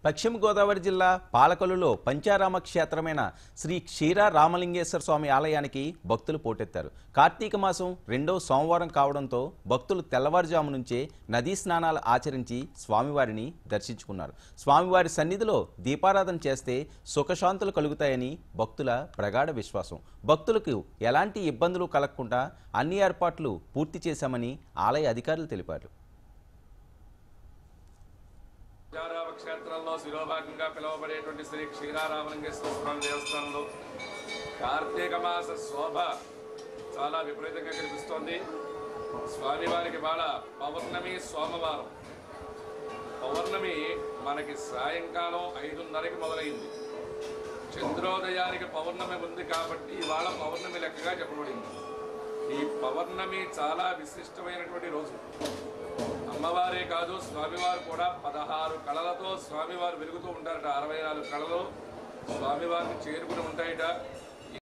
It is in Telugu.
పశ్చిమ గోదావరి జిల్లా పాలకొల్లులో పంచారామ క్షేత్రమైన శ్రీ క్షీర రామలింగేశ్వర స్వామి ఆలయానికి భక్తులు పోటెత్తారు కార్తీక మాసం రెండో సోమవారం కావడంతో భక్తులు తెల్లవారుజాము నుంచే నదీ స్నానాలు ఆచరించి స్వామివారిని దర్శించుకున్నారు స్వామివారి సన్నిధిలో దీపారాధన చేస్తే సుఖశాంతులు కలుగుతాయని భక్తుల ప్రగాఢ విశ్వాసం భక్తులకు ఎలాంటి ఇబ్బందులు కలగకుండా అన్ని ఏర్పాట్లు పూర్తి చేశామని ఆలయ అధికారులు తెలిపారు పంచారామ క్షేత్రంలో శిరోభాగంగా పిలువబడేటువంటి శ్రీ క్షీరారామలింగేశ్వర స్వామి దేవస్థానంలో కార్తీక మాస శోభ చాలా విపరీతంగా కనిపిస్తోంది స్వామివారికి బాల పౌర్ణమి సోమవారం పౌర్ణమి మనకి సాయంకాలం ఐదున్నరకి మొదలైంది చంద్రోదయానికి పౌర్ణమి ఉంది కాబట్టి ఇవాళ పౌర్ణమి లెక్కగా చెప్పబడింది ఈ పౌర్ణమి చాలా విశిష్టమైనటువంటి రోజు అమ్మవారే కాదు స్వామివారు కూడా పదహారు కళలతో స్వామివారు వెలుగుతూ ఉంటారట అరవై నాలుగు కళలు స్వామివారిని చేరుకుని ఉంటాయట